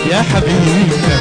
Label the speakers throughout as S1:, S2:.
S1: يا حبيبنا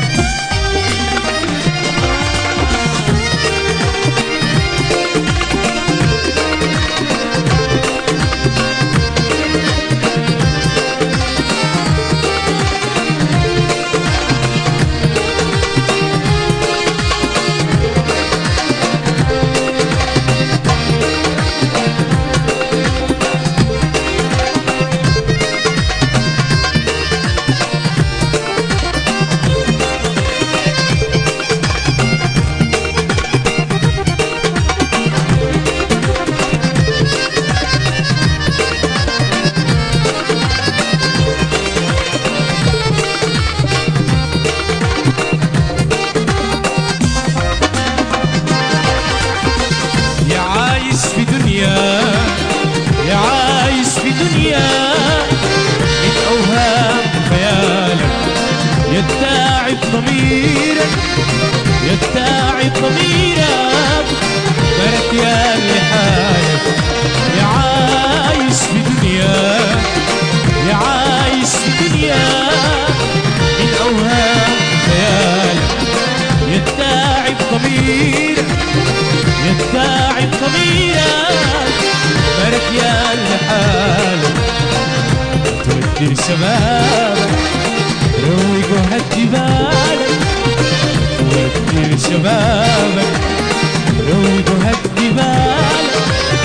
S1: يا عايش في دنيا يا عايش في دنيا من أوهام خيالك يا التاعب ضميرك يا التاعب ضميرك برك يا اللي حالك يا عايش في دنيا يا عايش في دنيا من أوهام خيالك يا التاعب ضميرك يتاعب ضميرك بارك يا لحالك تودي شبابك روق وهدي بالك تودي شبابك روق وهدي بالك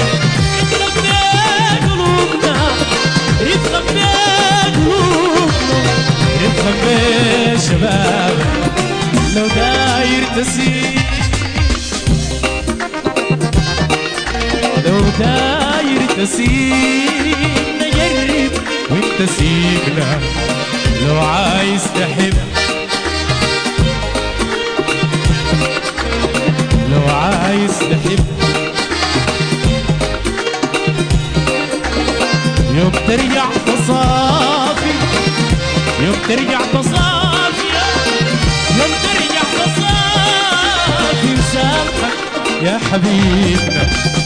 S1: رفقنا قلوبنا رفقنا قلوبنا رفقنا شبابك لو داير تسير لو داير تسيب نجرب وانت سيبنا لو عايز تحب لو عايز تحب يوم ترجع تصافي يوم ترجع تصافي يوم ترجع تصافي مسامحك يا حبيبنا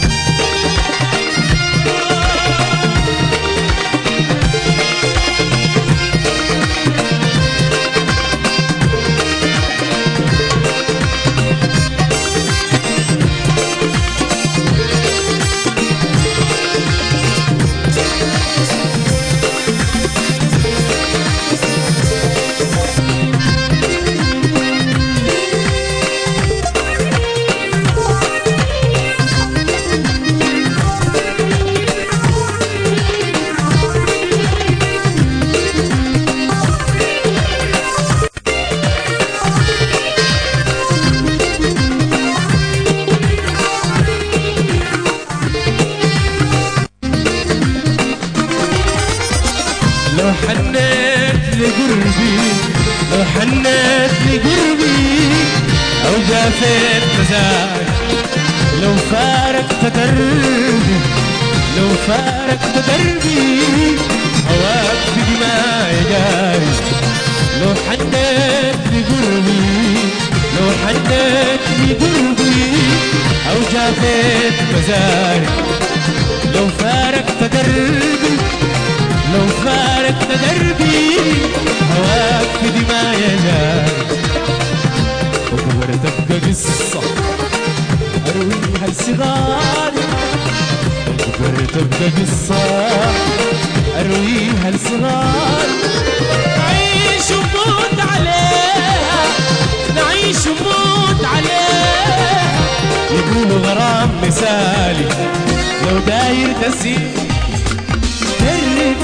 S1: لو حنيت لقربي لو حنيت لقربي أو جافيت مزاج لو فارقت دربي لو فارقت دربي هواك في دماغي جاري لو حنيت لقربي لو حنيت لقربي أو جافيت مزاري لو فارقت دربي لو فارقت دربي هواك في دمايا جار وكبر تبقى قصة أرويها لصغار وكبر تبقى قصة أرويها لصغار نعيش ونموت عليها نعيش ونموت عليها يقولوا غرام مثالي لو داير تسير جرب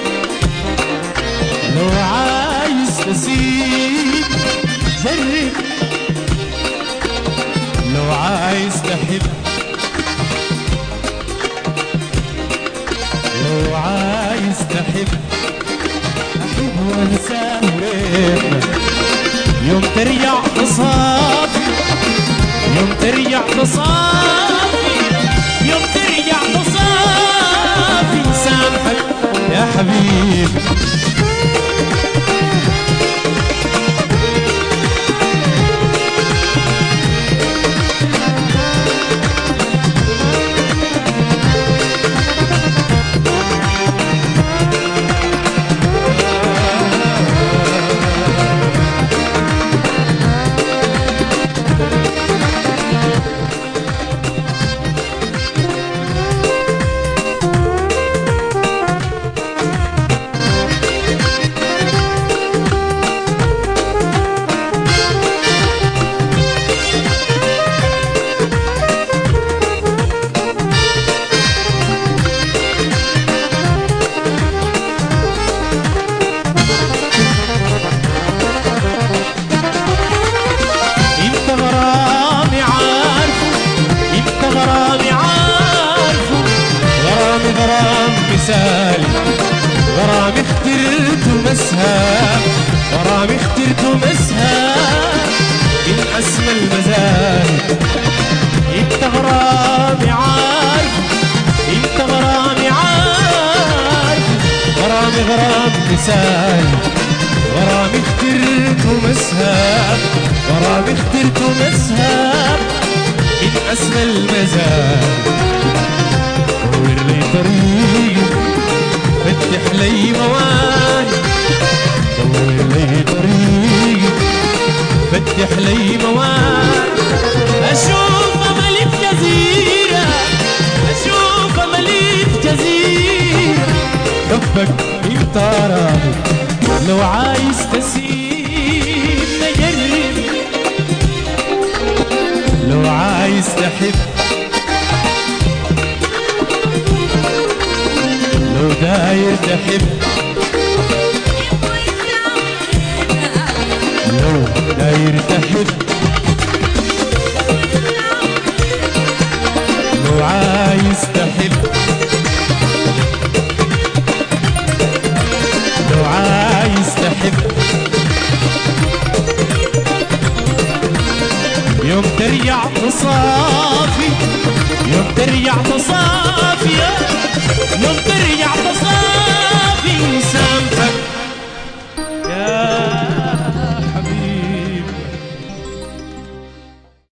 S1: لو عايز تسيب جرب لو عايز تحب لو عايز تحب أحب وانسى وريتنا يوم ترجع تصافي يوم ترجع تصافي يوم ترجع تصافي سامحك يا حبيبي مثالي غرامي اخترت مسها غرامي اخترت مسها من أسمى المزايا انت غرامي عارف انت غرامي عارف غرامي غرام مثالي غرامي اخترت مسها غرامي اخترت مسها من أسمى المزايا نور لي طريق فتح لي مواني دور لي طريق فتح لي مواني اشوف املي في جزيره اشوف املي في جزيره حبك انت راضي لو عايز تسيب نجرب لو عايز تحب لو داير تحب لو داير تحب لو عايز تحب لو عايز تحب يوم ترجع تصافي يوم ترجع تصافي يوم ترجع تصافي